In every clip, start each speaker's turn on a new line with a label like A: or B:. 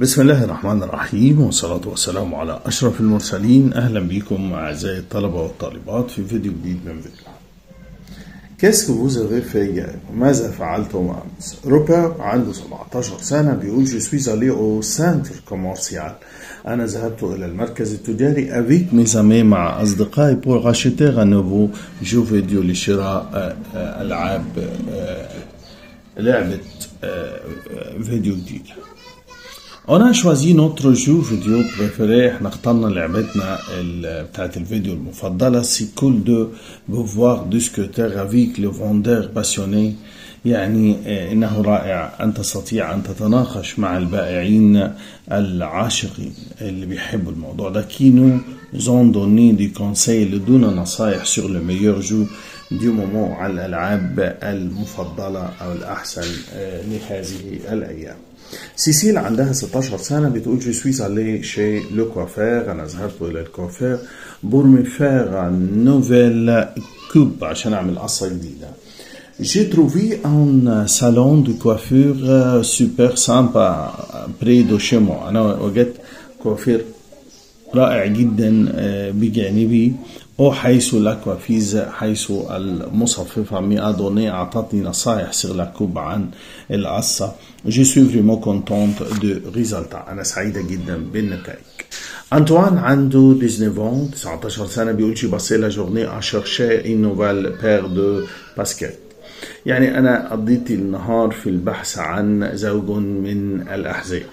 A: بسم الله الرحمن الرحيم والصلاة والسلام على أشرف المرسلين أهلا بكم أعزائي الطلبة والطالبات في فيديو جديد من فيديو Qu'est-ce que vous avez fait hier? ماذا فعلتم أمس؟ روبر عنده 17 سنة بيقول je suis allé au centre commercial أنا ذهبت إلى المركز التجاري avec mes amis مع أصدقائي pour acheter un nouveau jeu vidéo لشراء آه، آه، ألعاب آه، لعبة آه، فيديو جديدة On a choisi notre jeu vidéo préféré احنا اخترنا لعبتنا ال- بتاعت الفيديو المفضلة c'est cool de pouvoir discuter avec le vendeur passionné يعني آه، انه رائع ان تستطيع ان تتناقش مع البائعين العاشقين اللي بيحبوا الموضوع ده كينو زون دوني دي كونساي اللي دون نصائح sur le meilleur jeu du moment على الالعاب المفضلة او الاحسن آه، لهذه الايام سيسيل عندها 16 سنة بتقول je suis allé chez le coiffeur أنا ذهبت إلى الكوافير pour me faire une nouvelle coupe عشان أعمل قصة جديدة J'ai trouvé un salon de coiffure euh, super sympa près de chez moi أنا وجدت كوافير رائع جدا آه، بجانبي أو حيث الأكوافيز حيث المصففة ميادوني أعطتني نصائح sur la coupe عن القصة Je suis vraiment contente de résultat أنا سعيدة جدا بالنتائج أنطوان عنده 19 19 سنة بيقول j'ai passé la journée à chercher une nouvelle paire de baskets يعني أنا قضيت النهار في البحث عن زوج من الأحذية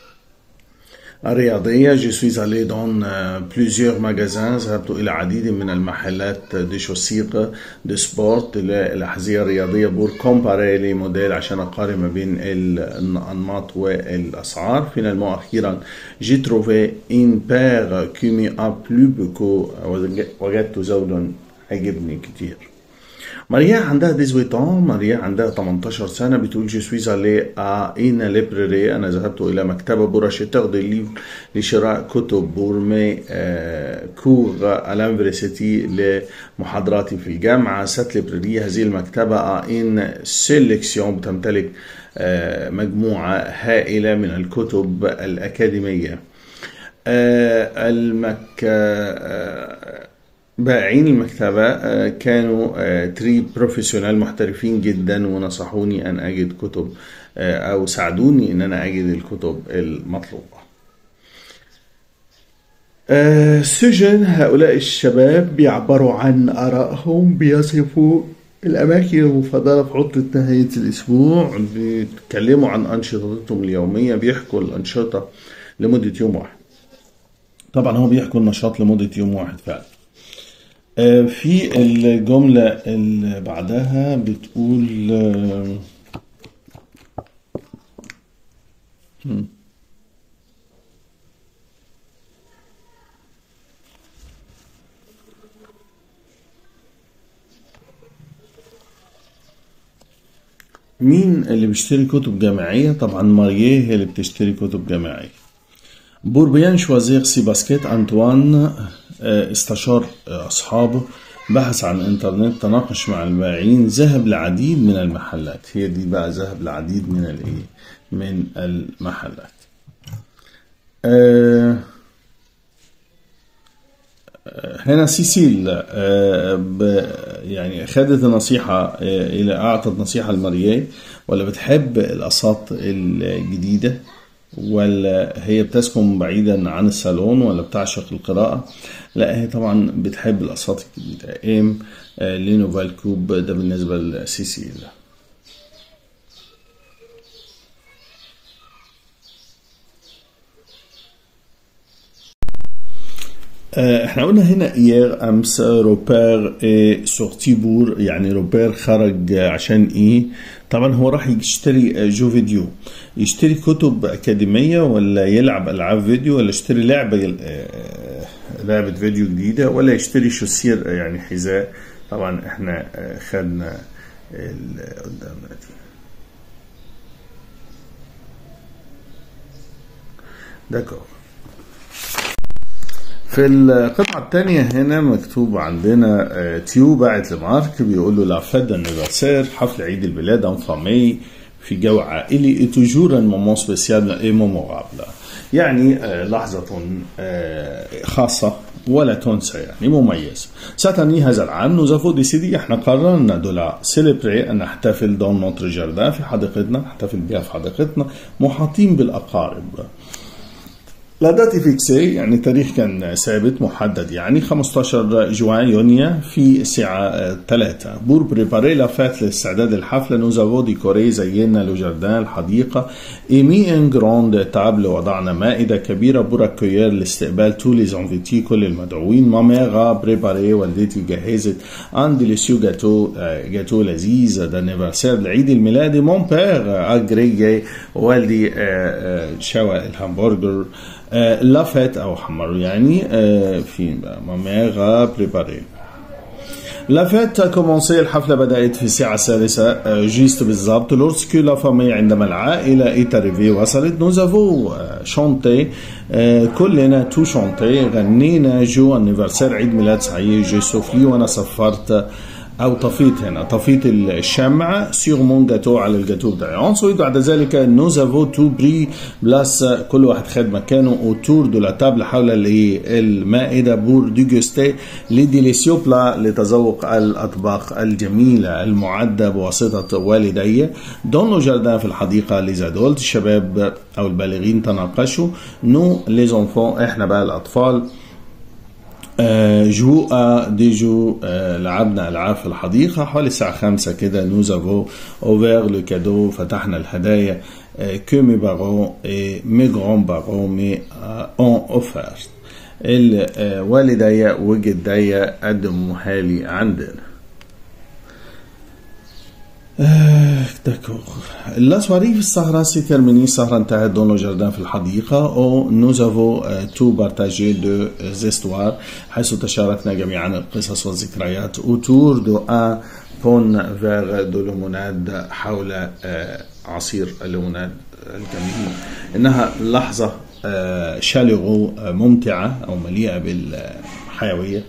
A: الرياضية je suis allé dans euh, plusieurs magasins ذهبت إلى عديد من المحلات دي شوسيق دي سبورت الأحذية الرياضية بور كومباري لي موديل عشان أقارن ما بين الأنماط والأسعار finalement أخيرا j'ai trouvé une paire qui m'a plu beaucoup وجدت زوجا عجبني كتير ماريا عندها 18 ans ماريا عندها 18 سنة بتقول je suis allé à une librairie أنا ذهبت إلى مكتبة pour acheter des livres لشراء كتب pour mes euh, cours à l'université لمحاضراتي في الجامعة cette librairie هذه المكتبة à une sélection بتمتلك آه، مجموعة هائلة من الكتب الأكاديمية آه، المك آه، بائعين المكتبة آه، كانوا آه، تري بروفيشنال محترفين جدا ونصحوني أن أجد كتب آه، أو ساعدوني أن أنا أجد الكتب المطلوبة آه، سجن هؤلاء الشباب بيعبروا عن آرائهم بيصفوا الأماكن المفضلة في عطلة نهاية الأسبوع بيتكلموا عن أنشطتهم اليومية بيحكوا الأنشطة لمدة يوم واحد طبعا هو بيحكوا النشاط لمدة يوم واحد فعلا آه، في الجملة اللي بعدها بتقول آه، مين اللي بيشتري كتب جامعية؟ طبعا مارييه هي اللي بتشتري كتب جامعية. بور بيان شوازير سي باسكيت أنطوان آه، استشار آه، أصحابه بحث عن إنترنت تناقش مع البائعين ذهب لعديد من المحلات هي دي بقى ذهب لعديد من الإيه؟ من المحلات. آه، هنا سيسيل آه، ب- يعني خدت النصيحة آه، إلى أعطت نصيحة لمارييه ولا بتحب القصات الجديدة ولا هي بتسكن بعيدا عن الصالون ولا بتعشق القراءة لا هي طبعا بتحب القصات الجديدة ام آه، لينوفال كوب ده بالنسبة لسيسيل آه، احنا قلنا هنا ايير امس روبير إيه سورتي بور يعني روبير خرج آه، عشان ايه طبعا هو راح يشتري آه، جو فيديو يشتري كتب اكاديميه ولا يلعب العاب فيديو ولا يشتري لعبه آه، لعبه فيديو جديده ولا يشتري شوسير آه، يعني حذاء طبعا احنا آه، خدنا ال- قدامنا دي داكور في القطعة الثانية هنا مكتوب عندنا آه، تيو باعت لمارك بيقول له لا فيد انيفرسير حفل عيد الميلاد ان فامي في جو عائلي est toujours un moment spécial et mémorable يعني آه، لحظة آه، خاصة ولا تنسى يعني مميز ساتني هذا العام nous avons décidé احنا قررنا دولا سيلبري ان نحتفل دون نوتر جاردان في حديقتنا نحتفل بها في حديقتنا محاطين بالاقارب لا داتي فيكسي يعني تاريخ كان ثابت محدد يعني 15 جوان يونيو في الساعة 3 بور بريباري لا فات لاستعداد الحفلة نوزافو ديكوري زينا لو جاردان الحديقة ايمي ان جروند تابل وضعنا مائدة كبيرة بور اكوير لاستقبال تو لي زونفيتي كل المدعوين ماميغا بريباري والدتي جهزت ان ديليسيو جاتو جاتو لذيذ دانيفرسير العيد الميلادي مون بير اجريجي والدي شوى الهمبرجر لافيت او حمر يعني في ما ميغا بريباري لافيت كومونسي الحفلة بدأت في الساعة السادسة جيست بالضبط لورسكو لا فامي عندما العائلة ايت اريفي وصلت نوزافو شونتي كلنا تو شونتي غنينا جو انيفرسير عيد ميلاد سعيد جي سوفلي وانا صفرت او طفيت هنا طفيت الشمع سيغ مون جاتو على الجاتو بتاعي انسويت بعد ذلك نوزافو تو بري بلاس كل واحد خد مكانه اوتور دو لا تابل حول المائده بور ديجوستي لي ديليسيو بلا لتذوق الاطباق الجميله المعده بواسطه والدي دون لو جاردان في الحديقه لزادولت الشباب او البالغين تناقشوا نو لي زونفون احنا بقى الاطفال جو ديجو لعبنا العاب في الحديقه حوالي الساعه 5 كده نوزافو اوفير لو كادو فتحنا الهدايا كو مي بارون اي مي غران بارون مي اون اوفرت الوالدي وجدي قدموها لي عندنا داكوغ لا سواري في السهرة سي تيرميني السهرة انتهت دون لو جاردان في الحديقة او نوز افو تو بارتاجي دو زيستوار حيث تشاركنا جميعا القصص والذكريات اوتور دو ان بون فيغ دو لوموناد حول عصير الليموناد الجميل انها لحظة شالغو ممتعة او مليئة بالحيوية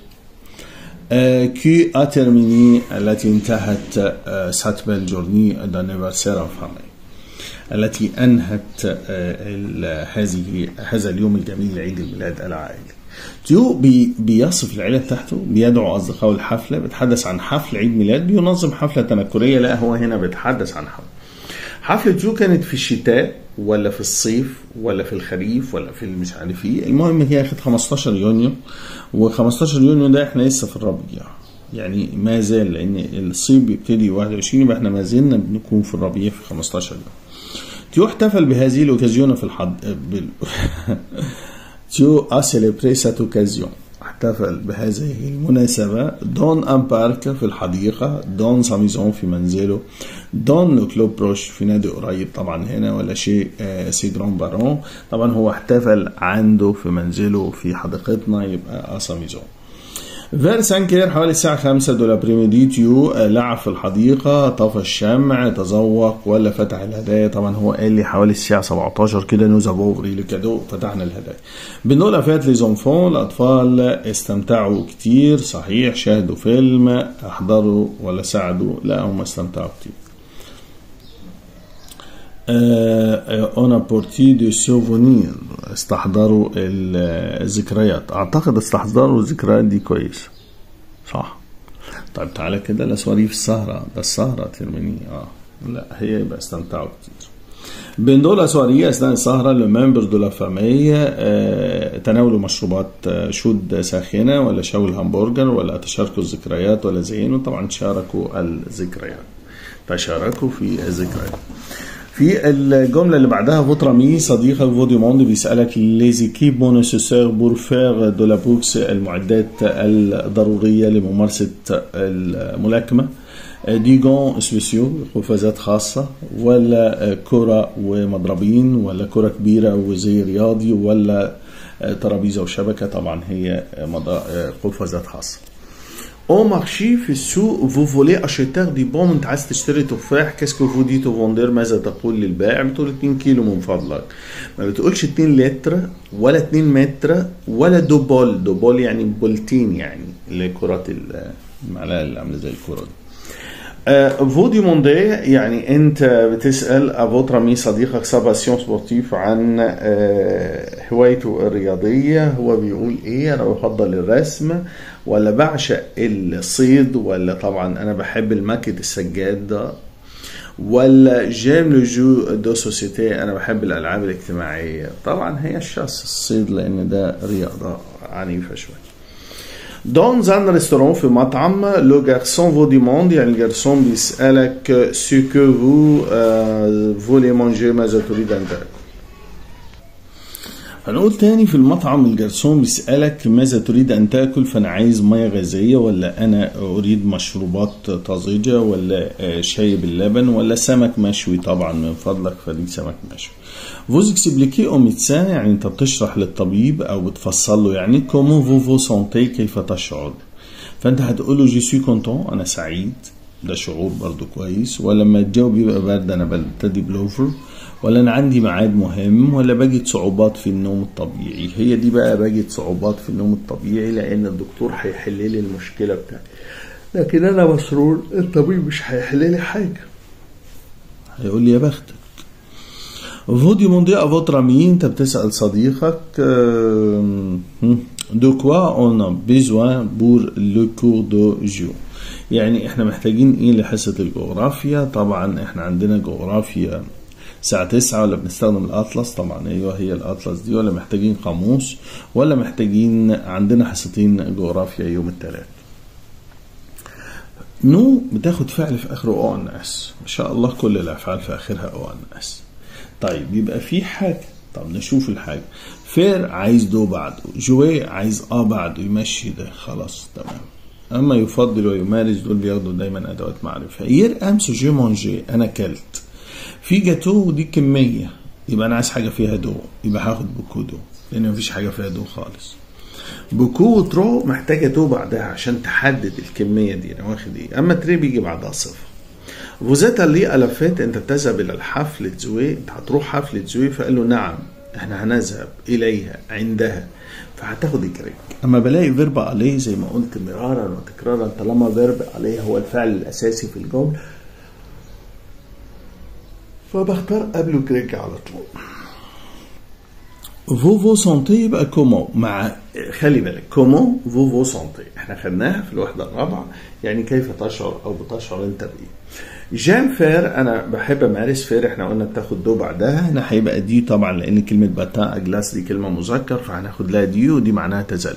A: كي a terminé التي انتهت سات بيل جورني دانيفرسير فامي التي انهت هذه هذا اليوم الجميل لعيد الميلاد العائلي تيو بي بيصف العيلة بتاعته بيدعو أصدقائه الحفلة بيتحدث عن حفل عيد ميلاد بينظم حفلة تنكرية لا هو هنا بيتحدث عن حفل حفلة جو كانت في الشتاء ولا في الصيف ولا في الخريف ولا في مش عارف ايه المهم هي اخد 15 يونيو و15 يونيو ده احنا لسه في الربيع يعني ما زال لان الصيف بيبتدي 21 يبقى احنا ما زلنا بنكون في الربيع في 15 يوم تيو احتفل بهذه الاوكازيون في الحد بال... تيو ا سيليبري سات اوكازيون احتفل بهذه المناسبة دون ان بارك في الحديقة دون ساميزون في منزله دون لو كلوب بروش في نادي قريب طبعا هنا ولا شيء سي جران بارون طبعا هو احتفل عنده في منزله في حديقتنا يبقى اساميزون فير سانكير حوالي الساعة 5 دول ابريميدي تيو لعب في الحديقة طفى الشمع تذوق ولا فتح الهدايا طبعا هو قال لي حوالي الساعة 17 كده نوزافوري لكادو فتحنا الهدايا بنقول فات لي زونفون الأطفال استمتعوا كتير صحيح شاهدوا فيلم أحضروا ولا ساعدوا لا هم استمتعوا كتير اون ابورتي دو سوفونير استحضروا الذكريات اعتقد استحضروا الذكريات دي كويس صح طيب تعالى كده لسواريف السهرة ده السهرة ترميني اه لا هي يبقى استمتعوا كتير بين دول سوارية أثناء السهرة لو ممبر دو لا فامية آه تناولوا مشروبات آه شود ساخنة ولا شوي الهمبرجر ولا تشاركوا الذكريات ولا زينوا طبعا تشاركوا الذكريات تشاركوا في الذكريات في الجملة اللي بعدها فوترامي صديقك فودي موند بيسألك ليزيكيب نيسيسير بور فير دو لا بوكس المعدات الضرورية لممارسة الملاكمة ديجون سبيسيو قفازات خاصة ولا كرة ومضربين ولا كرة كبيرة وزي رياضي ولا ترابيزة وشبكة طبعا هي قفازات خاصة او مارشي في السوق فو فولي اشيتير دي بون انت عايز تشتري تفاح كاسكو فو دي تو فوندير ماذا تقول للبائع بتقول 2 كيلو من فضلك ما بتقولش 2 لتر ولا 2 متر ولا دو بول دو بول يعني بولتين يعني اللي كرات المعلقه اللي عامله زي الكره دي فو ديموندي يعني انت بتسال افوتر صديقك سا باسيون سبورتيف عن آه، هوايته الرياضيه هو بيقول ايه انا بفضل الرسم ولا بعشق الصيد ولا طبعا انا بحب الماكت السجاد ده ولا جيم لو جو دو سوسيتي انا بحب الالعاب الاجتماعيه طبعا هي الشخص الصيد لان ده رياضه عنيفه شويه Dans un restaurant في مطعم le garçon vous demande يعني الجرسون بيسألك ce que vous euh, voulez manger ماذا تريد أن تأكل هنقول تاني في المطعم الجرسون بيسألك ماذا تريد أن تأكل فأنا عايز مية غازية ولا أنا أريد مشروبات طازجة ولا آه، شاي باللبن ولا سمك مشوي طبعا من فضلك فدي سمك مشوي فوز اكسبليكي او ميدسان يعني انت بتشرح للطبيب او بتفصل له يعني كومون فو فو سونتي كيف تشعر فانت هتقول له جي سوي كونتون انا سعيد ده شعور برضو كويس ولما الجو بيبقى برد انا ببتدي بلوفر ولا انا عندي ميعاد مهم ولا بجد صعوبات في النوم الطبيعي هي دي بقى بجد صعوبات في النوم الطبيعي لان الدكتور هيحل لي المشكله بتاعتي لكن انا مسرور الطبيب مش هيحل لي حاجه هيقول لي يا بختك Vous demandez à votre ami, انت بتسأل صديقك euh, de quoi on a besoin pour le cours de géo يعني احنا محتاجين ايه لحصة الجغرافيا طبعا احنا عندنا جغرافيا الساعة 9 ولا بنستخدم الأطلس طبعا أيوه هي الأطلس دي ولا محتاجين قاموس ولا محتاجين عندنا حصتين جغرافيا يوم الثلاث نو بتاخد فعل في آخره أو أن أس ما شاء الله كل الأفعال في آخرها أو أن أس طيب يبقى في حاجة طب نشوف الحاجة فير عايز دو بعده جوي عايز اه بعده يمشي ده خلاص تمام اما يفضل ويمارس دول بياخدوا دايما ادوات معرفه يير امس جو مونجي انا كلت في جاتو دي كميه يبقى انا عايز حاجه فيها دو يبقى هاخد بوكو دو لان مفيش حاجه فيها دو خالص بوكو وترو محتاجه دو بعدها عشان تحدد الكميه دي انا واخد ايه اما تري بيجي بعدها صفر فوزيتا لي ألفات أنت تذهب إلى الحفلة زوي أنت هتروح حفلة زوي فقال له نعم احنا هنذهب إليها عندها فهتاخد الجريك أما بلاقي فيرب عليه زي ما قلت مرارا وتكرارا طالما فيرب عليه هو الفعل الأساسي في الجمل فبختار قبله جريك على طول فوفو سونتي يبقى كومو مع خلي بالك كومو فوفو سونتي احنا خدناها في الوحده الرابعه يعني كيف تشعر او بتشعر انت بايه جام فير انا بحب امارس فير احنا قلنا بتاخد دو بعدها هنا هيبقى دي طبعا لان كلمه باتان اجلاس دي كلمه مذكر فهناخد لها دي ودي معناها تزلج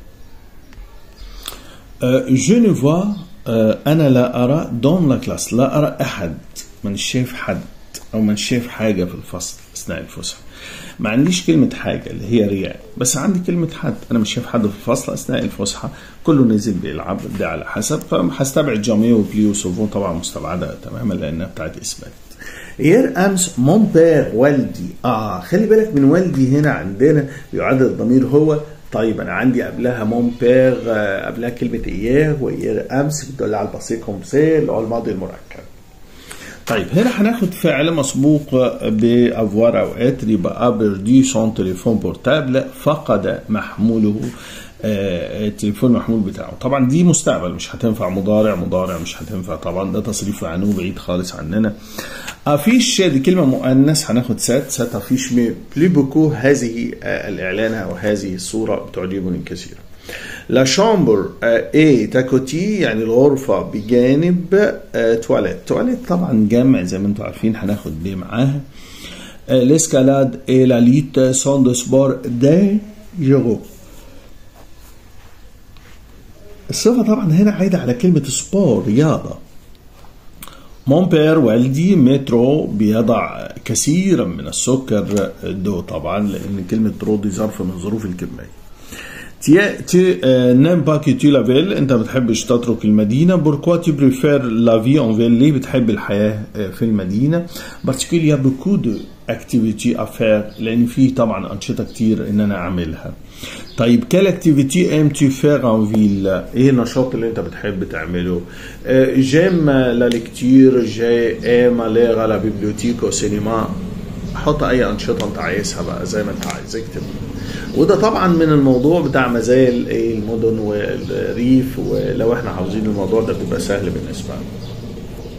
A: جو نو فوا انا لا ارى دون لا كلاس لا ارى احد من شايف حد او من شايف حاجه في الفصل اثناء الفسحه ما عنديش كلمة حاجة اللي هي رياء بس عندي كلمة حد أنا مش شايف حد في الفصل أثناء الفسحة كله نزل بيلعب ده على حسب فهستبعد جامي وبلي وسوفون طبعا مستبعدة تماما لأنها بتاعت إثبات يير أمس مون بير والدي آه خلي بالك من والدي هنا عندنا بيعد الضمير هو طيب انا عندي قبلها مون بير قبلها كلمه اياه واير امس بتدل على الباسي كومسي اللي هو الماضي المركب طيب هنا هناخد فعل مسبوق بافوار او اتر يبقى بردي سون تليفون بورتابل فقد محموله آه، التليفون المحمول بتاعه طبعا دي مستقبل مش هتنفع مضارع مضارع مش هتنفع طبعا ده تصريف عنه بعيد خالص عننا افيش دي كلمه مؤنث هناخد سات سات افيش مي بلي بوكو هذه آه، الاعلان او هذه الصوره بتعجبني كثيرا لا شامبر اي تاكوتي يعني الغرفة بجانب تواليت تواليت طبعا جمع زي ما انتم عارفين هناخد بيه معاها الاسكالاد اي لا ليت سون دو سبور دي جيرو الصفة طبعا هنا عايدة على كلمة سبور رياضة مون بير والدي مترو بيضع كثيرا من السكر دو طبعا لان كلمة رو دي ظرف من ظروف الكمية تي تي نيم با كي tu la ville انت ما بتحبش تترك المدينه بوركوا tu بريفير لا في اون فيل ليه بتحب الحياه في المدينه باسكو يا بوكو دو اكتيفيتي افير لان في طبعا انشطه كتير ان انا اعملها طيب كال اكتيفيتي ام تو فير ان فيل ايه النشاط اللي انت بتحب تعمله جيم لا ليكتير جي ام ليغ على بيبليوتيك او سينما حط اي انشطه انت عايزها بقى زي ما انت عايز اكتب وده طبعا من الموضوع بتاع مزايا المدن والريف ولو احنا عاوزين الموضوع ده بيبقى سهل بالنسبه لنا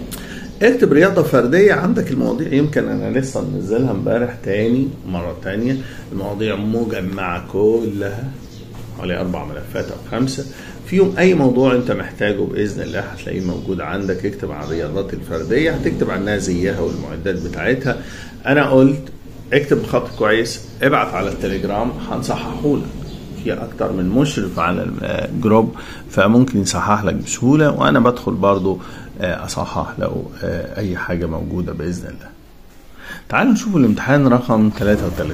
A: اكتب رياضة فردية عندك المواضيع يمكن أنا لسه منزلها امبارح تاني مرة تانية المواضيع مجمعة كلها حوالي أربع ملفات أو خمسة فيهم أي موضوع أنت محتاجه بإذن الله هتلاقيه موجود عندك اكتب عن الرياضات الفردية هتكتب عنها زيها والمعدات بتاعتها أنا قلت اكتب بخط كويس ابعت على التليجرام هنصححه لك في اكتر من مشرف على الجروب فممكن يصحح لك بسهوله وانا بدخل برضو اصحح لو اي حاجه موجوده باذن الله تعالوا نشوف الامتحان رقم 33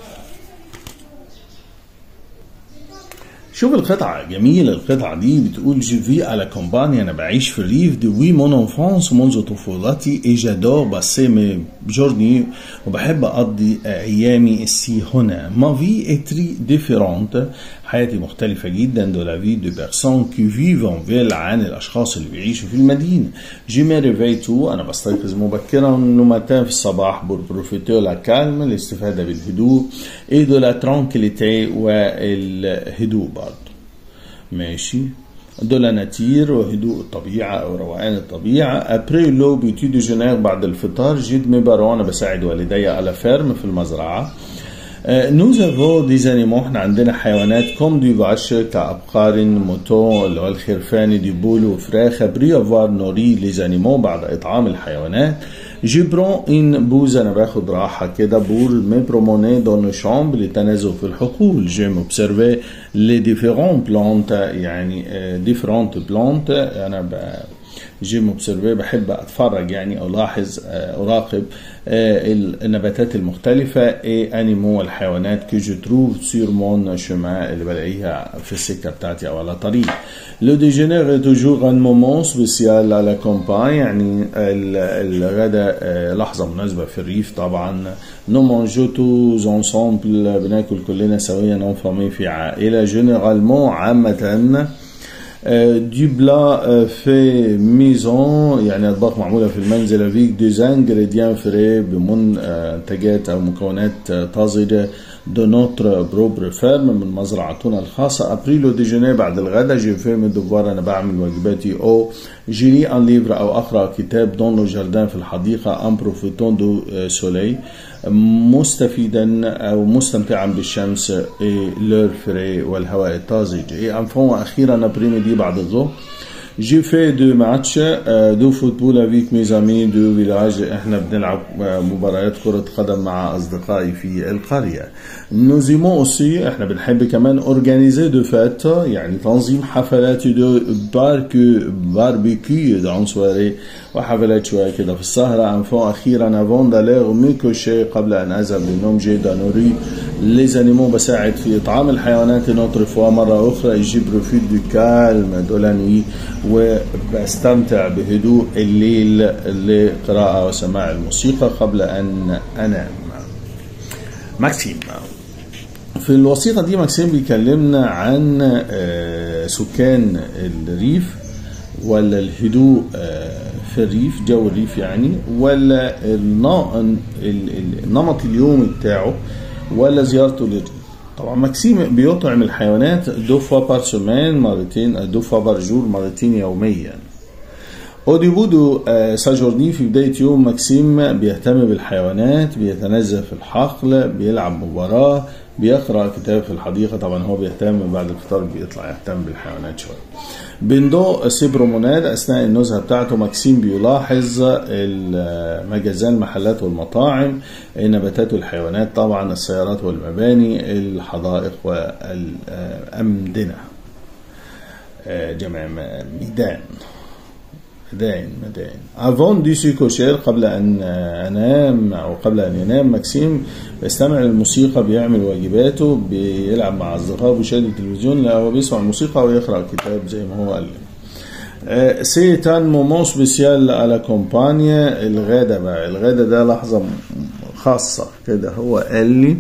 A: شوف القطعة جميلة القطعة دي بتقول جي في على كومباني أنا بعيش في الريف دي وي مون انفانس منذ طفولتي اي جادور باسي مي جورني وبحب أقضي أيامي السي هنا ما في اي تري ديفيرونت حياتي مختلفة جدا دو لا في دو بيرسون كي فيفون فيل عن الأشخاص اللي بيعيشوا في المدينة جي مي ريفيتو أنا بستيقظ مبكرا لو ماتان في الصباح بور بروفيتو لا كالم الاستفادة بالهدوء اي دو لا ترانكيليتي والهدوء برضه ماشي دول ناتير وهدوء الطبيعة أو روقان الطبيعة أبري لو بيتي دو جينير بعد الفطار جيد ميبارو أنا بساعد والدي على فيرم في المزرعة نوز افو دي زانيمو احنا عندنا حيوانات كوم دي فاش كأبقار موتو اللي هو الخرفان دي بول وفراخ بري افوار نوري لي زانيمو بعد إطعام الحيوانات جبرون ان بوز انا باخد راحة كده بور مي بروموني دون شامب للتنازل في الحقول جيم اوبسيرفي لي ديفيرون بلانت يعني ديفيرونت بلانت انا ب جيم اوبسيرفي بحب اتفرج يعني الاحظ اراقب النباتات المختلفة اي انيمو الحيوانات كي جو تروف سور مون شما اللي بلاقيها في السكة بتاعتي او على طريق لو ديجينير توجور ان مومون سبيسيال على كومباي يعني الغداء لحظة مناسبة في الريف طبعا نو مانجو توز انسامبل بناكل كلنا سويا اون فامي في عائلة جينيرالمون عامة دي بلا في ميزون يعني اطباق معموله في المنزل افيك دي زانجريديان فري بمنتجات او مكونات طازجه دو نوتر بروبر فيرم من مزرعتنا الخاصة أبريلو ديجيني بعد الغداء جي فيرم دوفوار أنا بعمل واجباتي أو جيري أن ليفر أو أقرأ كتاب دون لو جاردان في الحديقة أن بروفيتون دو سولي مستفيدا أو مستمتعا بالشمس لور فري والهواء الطازج إي أنفون أخيرا أبريمي دي بعد الظهر جي في دو ماتش دو فوتبول افيك ميزامي دو فيلاج احنا بنلعب مباريات كرة قدم مع اصدقائي في القرية نوزيمون اوسي احنا بنحب كمان اورجانيزي دو فات يعني تنظيم حفلات دو باركو باربيكيو دون سواري وحفلات شوية كده في السهرة انفون اخيرا افون داليغ ميكوشي قبل ان اذهب للنوم جي دانوري لي زانيمو بساعد في اطعام الحيوانات نوتر فوا مرة اخرى يجيب بروفيت دو كالم دو لا نوي وبستمتع بهدوء الليل لقراءة وسماع الموسيقى قبل أن أنام ماكسيم في الوثيقة دي ماكسيم بيكلمنا عن سكان الريف ولا الهدوء في الريف جو الريف يعني ولا النمط اليومي بتاعه ولا زيارته للريف طبعا ماكسيم بيطعم الحيوانات دو فوا بار سومان مرتين دو فوا بار جور مرتين يوميا اوديبودو ساجورني في بداية يوم ماكسيم بيهتم بالحيوانات بيتنزه في الحقل بيلعب مباراة بيقرأ كتاب في الحديقة طبعا هو بيهتم بعد الفطار بيطلع يهتم بالحيوانات شوية بندو سيبروموناد أثناء النزهة بتاعته ماكسيم بيلاحظ مجازان المحلات والمطاعم النباتات والحيوانات طبعا السيارات والمباني الحدائق والأمدنة جمع ميدان مدائن مدائن افون دي سيكوشير قبل ان انام او قبل ان ينام ماكسيم بيستمع للموسيقى بيعمل واجباته بيلعب مع اصدقائه بيشاهد التلفزيون لا هو بيسمع الموسيقى ويقرا كتاب زي ما هو قال لي سي تان مومون سبيسيال على كومبانيا الغدا بقى الغدا ده لحظه خاصه كده هو قال لي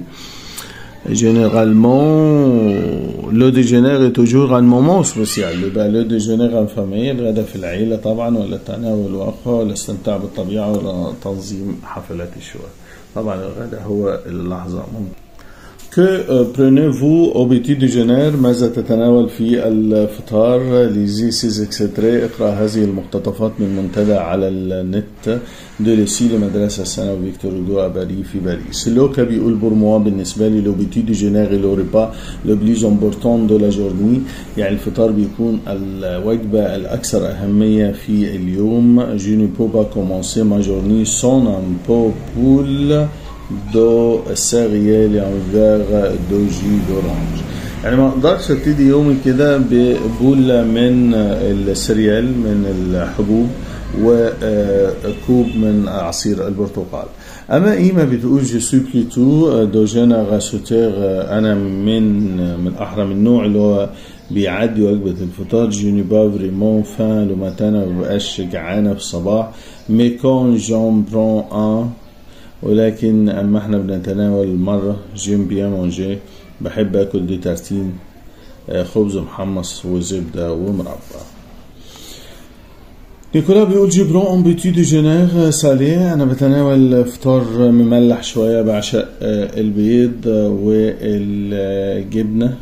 A: généralement le déjeuner est toujours un moment spécial يبقى le déjeuner en famille الغداء في العيلة طبعا ولا تناول وقفة ولا استمتاع بالطبيعة ولا تنظيم حفلات الشواء طبعا الغداء هو اللحظة ممكن que euh, prenez-vous au petit déjeuner ماذا تتناول في الفطار lisez ces extraits اقرأ هذه المقتطفات من منتدى على النت de ليسي لمدرسة الثانوي فيكتور هوغو à باريس في باريس لوكا بيقول بور بالنسبة لي لو بيتي ديجونير لو ريبا لو بليز امبورتون دو لا جورني يعني الفطار بيكون الوجبة الأكثر أهمية في اليوم جو ني بو با كومونسي ما جورني سون ان بو بول دو سيريال يعني فيغ دو جي دورانج يعني ما اقدرش ابتدي يومي كده ببولة من السريال من الحبوب وكوب من عصير البرتقال اما ايما بتقول جو سو بليتو دو جينيراسيوتير انا من من الاحرى من النوع اللي هو بيعدي وجبة الفطار جوني با فريمون فان لو ماتان ما ببقاش جعانة في الصباح مي كون جون برون ان ولكن اما احنا بنتناول مرة جيم بيان مونجي بحب اكل دي تارتين خبز محمص وزبدة ومربى نيكولا بيقول جبرون اون بيتي دي جينير سالي انا بتناول فطار مملح شويه بعشق البيض والجبنه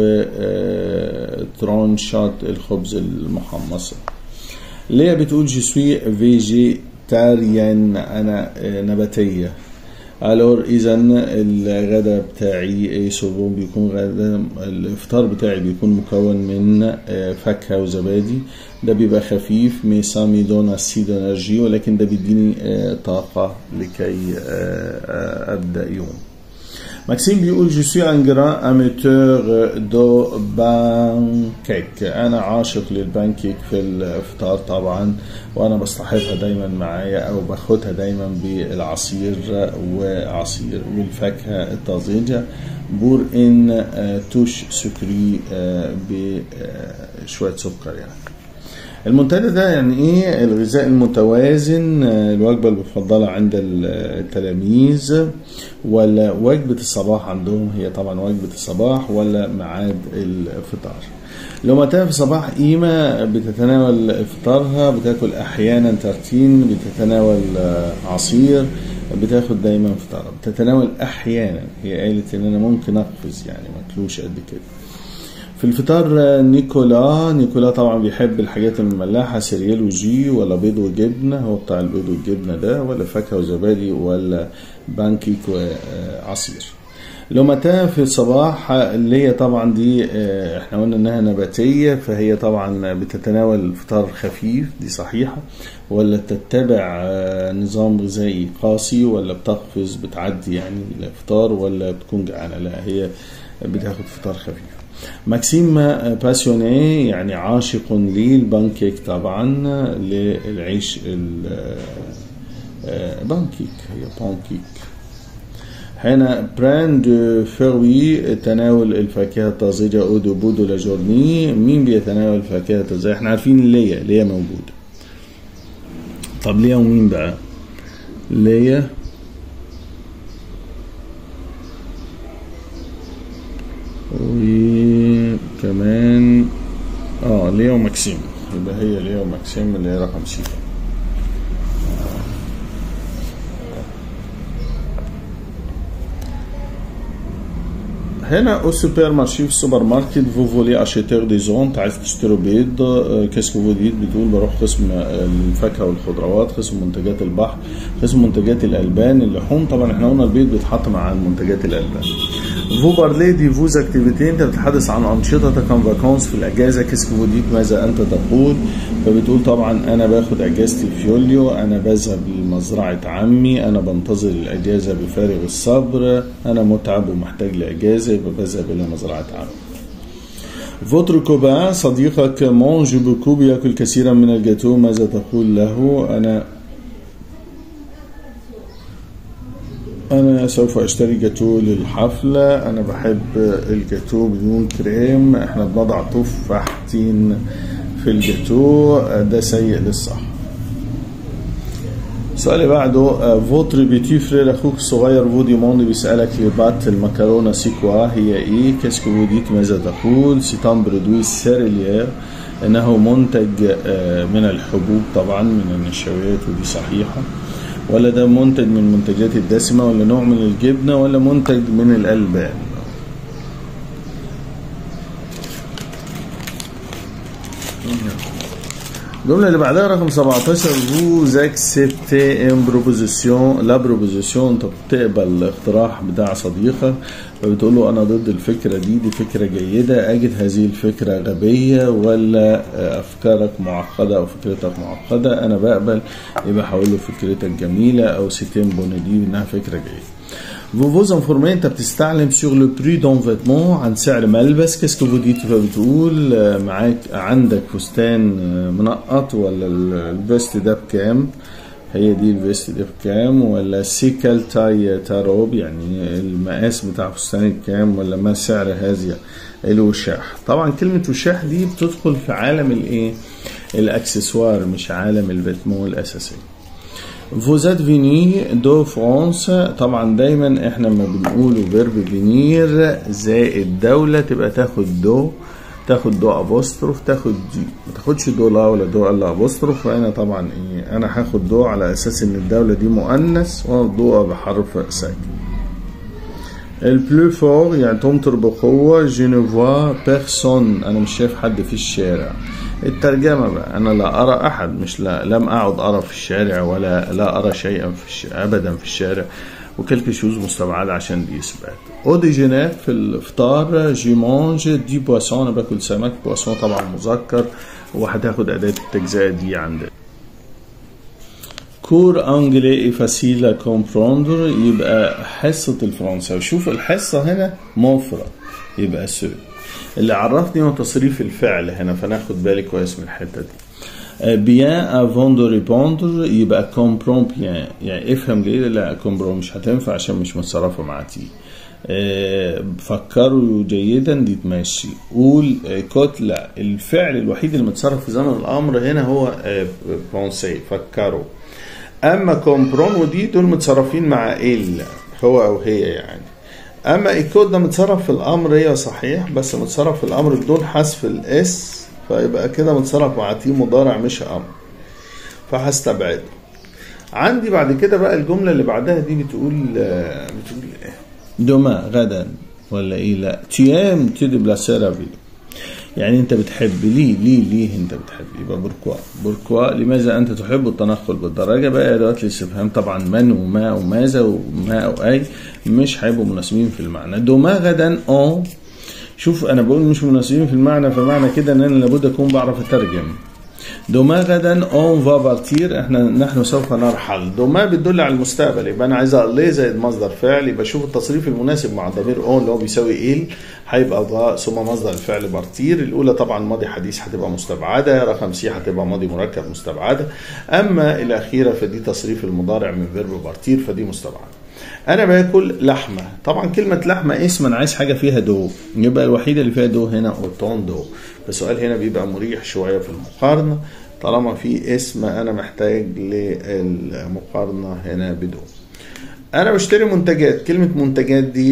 A: وترونشات الخبز المحمصه ليا بتقول جي سوي فيجيتاريان انا نباتيه الور اذا الغداء بتاعي اي سوبون بيكون غدا الافطار بتاعي بيكون مكون من فاكهه وزبادي ده بيبقى خفيف مي سامي دون اسيد انرجي ولكن ده بيديني طاقه لكي ابدا يوم ماكسيم بيقول جو سوي ان جران اميتور دو بانكيك انا عاشق للبانكيك في الافطار طبعا وانا بصطحبها دايما معايا او باخدها دايما بالعصير وعصير والفاكهه الطازجه بور ان توش سكري بشويه سكر يعني المنتدى ده يعني ايه الغذاء المتوازن الوجبة المفضلة عند التلاميذ ولا وجبة الصباح عندهم هي طبعا وجبة الصباح ولا ميعاد الفطار لو متى في صباح قيمة بتتناول فطارها بتاكل أحيانا ترتين بتتناول عصير بتاخد دايما فطارها بتتناول أحيانا هي قالت إن أنا ممكن أقفز يعني ماكلوش قد كده في الفطار نيكولا نيكولا طبعا بيحب الحاجات المملحة سيريال وجي ولا بيض وجبنة هو بتاع البيض والجبنة ده ولا فاكهة وزبادي ولا بانكيك وعصير لو متى في الصباح اللي هي طبعا دي احنا قلنا انها نباتية فهي طبعا بتتناول فطار خفيف دي صحيحة ولا تتبع نظام غذائي قاسي ولا بتقفز بتعدي يعني الافطار ولا بتكون جعانة لا هي بتاخد فطار خفيف ماكسيم باسيوني يعني عاشق للبانكيك طبعا للعيش بانكيك هي بانكيك هنا بران دو فروي تناول الفاكهة الطازجة او دو بودو لاجورني مين بيتناول الفاكهة الطازجة احنا عارفين ليا ليا موجودة طب ليا ومين بقى ليا وكمان اه ليو ماكسيم يبقى هي ليو ماكسيم اللي هي رقم سي هنا او سوبر مارشي في السوبر ماركت فو فولي اشيتور دي زون عايز تشتروا بيض كاسكو فو ديت بتقول بروح قسم الفاكهه والخضروات قسم منتجات البحر قسم منتجات الالبان اللحوم طبعا احنا قلنا البيض بيتحط مع منتجات الالبان فو بارلي دي فوز اكتيفيتي انت بتتحدث عن انشطتك ان فاكونس في الاجازه كاسكو فو ديت ماذا انت تقول فبتقول طبعا انا باخد اجازتي في يوليو انا بذهب لمزرعه عمي انا بنتظر الاجازه بفارغ الصبر انا متعب ومحتاج لاجازه يبقى بذهب الى مزرعه عمي فوتر كوبان صديقك مونج بوكو بياكل كثيرا من الجاتو ماذا تقول له انا أنا سوف أشتري جاتو للحفلة أنا بحب الجاتو بدون كريم إحنا بنضع تفاحتين في الجاتو ده سيء للصحة السؤال اللي بعده فوتر بيتي فرير اخوك الصغير فودي موندي بيسالك لبات المكرونه سيكوا هي ايه كاسكو فوديت ماذا تقول سيتان برودوي سيريليير انه منتج من الحبوب طبعا من النشويات ودي صحيحه ولا ده منتج من المنتجات الدسمة ولا نوع من الجبنة ولا منتج من الألبان الجملة اللي بعدها رقم 17 vous acceptez une proposition la proposition انت بتقبل الاقتراح بتاع صديقك فبتقول له انا ضد الفكرة دي دي فكرة جيدة اجد هذه الفكرة غبية ولا افكارك معقدة او فكرتك معقدة انا بقبل يبقى هقول له فكرتك جميلة او سيتين بون دي انها فكرة جيدة Vous vous informez انت بتستعلم sur le prix d'un vêtement عن سعر ملبس كاسكو فو ديت فبتقول معاك عندك فستان منقط ولا الفيست ده بكام هي دي الفيست ده بكام ولا سيكال تاي تاروب يعني المقاس بتاع فستانك كام ولا ما سعر هذه الوشاح طبعا كلمة وشاح دي بتدخل في عالم الايه الاكسسوار مش عالم الفيتمون الاساسي Vous êtes venu de France طبعا دايما احنا لما بنقوله فيرب فينير زائد دولة تبقى تاخد دو تاخد دو ابوستروف تاخد دي ما تاخدش دو لا ولا دو الا ابوستروف فانا طبعا ايه انا هاخد دو على اساس ان الدولة دي مؤنث ودو بحرف ساكن البلو فور يعني تمطر بقوة je ne vois personne أنا مش شايف حد في الشارع الترجمة بقى أنا لا أرى أحد مش لا لم أعد أرى في الشارع ولا لا أرى شيئا في الش... أبدا في الشارع وكلك شوز مستبعدة عشان دي إثبات أو ديجينير في الإفطار جي مانج دي بواسون أنا باكل سمك بواسون طبعا مذكر وهتاخد أداة التجزئة دي عندنا كور انجلي فاسيل كومبروندر يبقى حصة الفرنساوي شوف الحصة هنا مفرد يبقى سو اللي عرفني هو تصريف الفعل هنا فناخد بالي كويس من الحتة دي بيان افون دو ريبوندر يبقى كومبرون بيان يعني افهم جيد لا كومبرون مش هتنفع عشان مش متصرفة مع تي فكروا جيدا دي تمشي قول كوت لا الفعل الوحيد اللي متصرف في زمن الامر هنا هو بونسي فكروا اما كومبرون ودي دول متصرفين مع ال هو او هي يعني اما الكود ده متصرف في الامر هي صحيح بس متصرف في الامر بدون حذف الاس فيبقى كده متصرف مع تي مضارع مش امر فهستبعده عندي بعد كده بقى الجمله اللي بعدها دي بتقول بتقول ايه دوما غدا ولا ايه لا تيام تدي بلا سيرافي يعني انت بتحب ليه ليه ليه انت بتحب يبقى بوركوا بوركوا لماذا انت تحب التنقل بالدراجه بقى ادوات الاستفهام طبعا من وما وماذا وما واي مش هيبقوا مناسبين في المعنى دوما غدا اون شوف انا بقول مش مناسبين في المعنى فمعنى كده ان انا لابد اكون بعرف اترجم دوما غدا اون فا بارتير احنا نحن سوف نرحل دوما بتدل على المستقبل يبقى انا عايز اقليه زائد مصدر فعل يبقى شوف التصريف المناسب مع ضمير اون اللي هو بيساوي ايل هيبقى ضاء ثم مصدر الفعل بارتير الاولى طبعا ماضي حديث هتبقى مستبعده رقم سي هتبقى ماضي مركب مستبعده اما الاخيره فدي تصريف المضارع من فيرب بارتير فدي مستبعده انا باكل لحمه طبعا كلمه لحمه اسم انا عايز حاجه فيها دو يبقى الوحيده اللي فيها دو هنا اوتون دو فالسؤال هنا بيبقى مريح شويه في المقارنه طالما في اسم انا محتاج للمقارنه هنا بدو انا بشتري منتجات كلمه منتجات دي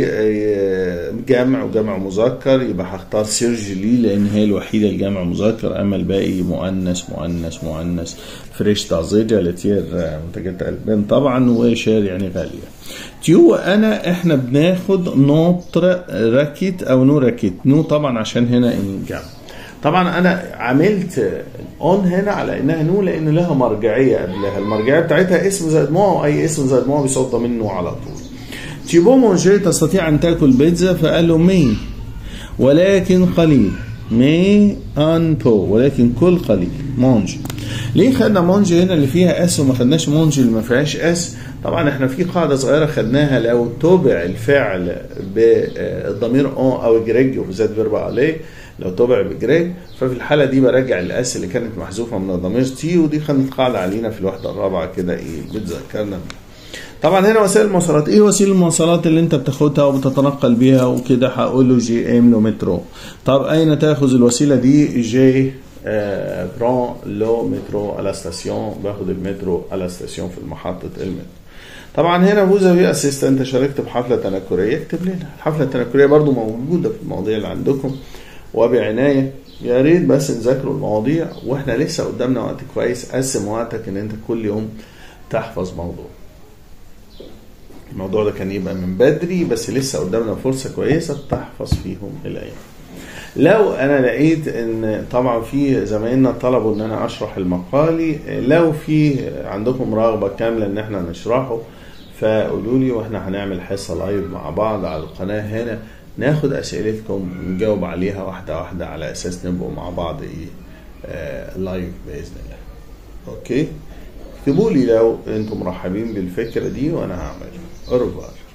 A: جمع وجمع مذكر يبقى هختار سيرجلي لان هي الوحيده الجمع مذكر اما الباقي مؤنث مؤنث مؤنث فريش طازجه لتير منتجات البان طبعا وشار يعني غاليه تيو انا احنا بناخد نوتر راكيت او نو راكيت نو طبعا عشان هنا جمع طبعا انا عملت اون هنا على انها نو لان لها مرجعيه قبلها المرجعيه بتاعتها اسم زائد مو واي اسم زائد مو بيصد منه على طول تيبو مونجي تستطيع ان تاكل بيتزا فقال له مي ولكن قليل مي ان بو ولكن كل قليل مونجي ليه خدنا مونجي هنا اللي فيها اس وما خدناش مونجي اللي ما فيهاش اس طبعا احنا في قاعده صغيره خدناها لو تبع الفعل بالضمير اون او جريج وبالذات فيرب عليه لو تبع بجريج ففي الحاله دي برجع الاس اللي كانت محذوفه من الضمير تي ودي كانت قاعده علينا في الوحده الرابعه كده ايه بتذكرنا بيها طبعا هنا وسائل المواصلات ايه وسيله المواصلات اللي انت بتاخدها وبتتنقل بيها وكده هقول له جي ام لو مترو طب اين تاخذ الوسيله دي جي آه برون لو مترو على ستاسيون باخد المترو على ستاسيون في محطه المترو طبعا هنا بوزا في اسيست انت شاركت بحفله تنكريه اكتب لنا الحفله التنكريه برضو موجوده في المواضيع اللي عندكم وبعنايه يا ريت بس نذاكروا المواضيع واحنا لسه قدامنا وقت كويس قسم وقتك ان انت كل يوم تحفظ موضوع الموضوع ده كان يبقى من بدري بس لسه قدامنا فرصة كويسة تحفظ فيهم الأيام لو انا لقيت ان طبعا في زمايلنا طلبوا ان انا اشرح المقالي لو في عندكم رغبة كاملة ان احنا نشرحه فقولوا لي واحنا هنعمل حصة لايف مع بعض على القناة هنا ناخد اسئلتكم ونجاوب عليها واحدة واحدة على اساس نبقوا مع بعض ايه آه لايف باذن الله اوكي اكتبوا لي لو انتم مرحبين بالفكرة دي وانا هعملها اورفار